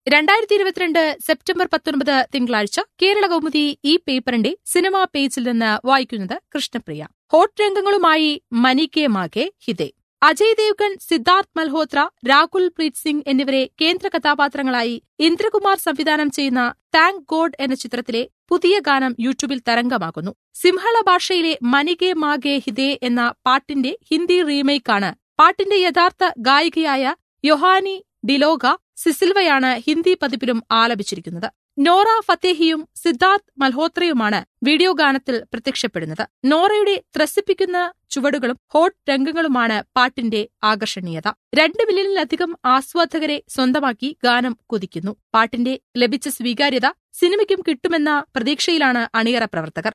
രണ്ടായിരത്തി ഇരുപത്തിരണ്ട് സെപ്റ്റംബർ പത്തൊൻപത് തിങ്കളാഴ്ച കേരള കൗമുദി ഈ പേപ്പറിന്റെ സിനിമാ പേജിൽ നിന്ന് വായിക്കുന്നത് കൃഷ്ണപ്രിയ ഹോട്ട് രംഗങ്ങളുമായി മനിക്കെ മാകെ ഹിതേ അജയ് ദേവ്ഗൺ സിദ്ധാർത്ഥ് മൽഹോത്ര രാഹുൽ പ്രീത് സിംഗ് എന്നിവരെ കേന്ദ്ര കഥാപാത്രങ്ങളായി ഇന്ദ്രകുമാർ സംവിധാനം ചെയ്യുന്ന താങ്ക് ഗോഡ് എന്ന ചിത്രത്തിലെ പുതിയ ഗാനം യൂട്യൂബിൽ തരംഗമാകുന്നു സിംഹള ഭാഷയിലെ മനികെ മാകെ ഹിതേ എന്ന പാട്ടിന്റെ ഹിന്ദി റീമേക്കാണ് പാട്ടിന്റെ യഥാർത്ഥ ഗായികയായ യൊഹാനി ഡിലോഗ സിസിൽവയാണ് ഹിന്ദി പതിപ്പിലും ആലപിച്ചിരിക്കുന്നത് നോറ ഫത്തേഹിയും സിദ്ധാർത്ഥ് മൽഹോത്രയുമാണ് വീഡിയോ ഗാനത്തിൽ പ്രത്യക്ഷപ്പെടുന്നത് നോറയുടെ ത്രസിപ്പിക്കുന്ന ചുവടുകളും ഹോട്ട് രംഗങ്ങളുമാണ് പാട്ടിന്റെ ആകർഷണീയത രണ്ട് മില്യണിലധികം ആസ്വാദകരെ സ്വന്തമാക്കി ഗാനം കുതിക്കുന്നു പാട്ടിന്റെ ലഭിച്ച സ്വീകാര്യത സിനിമയ്ക്കും കിട്ടുമെന്ന പ്രതീക്ഷയിലാണ് അണിയറ പ്രവർത്തകർ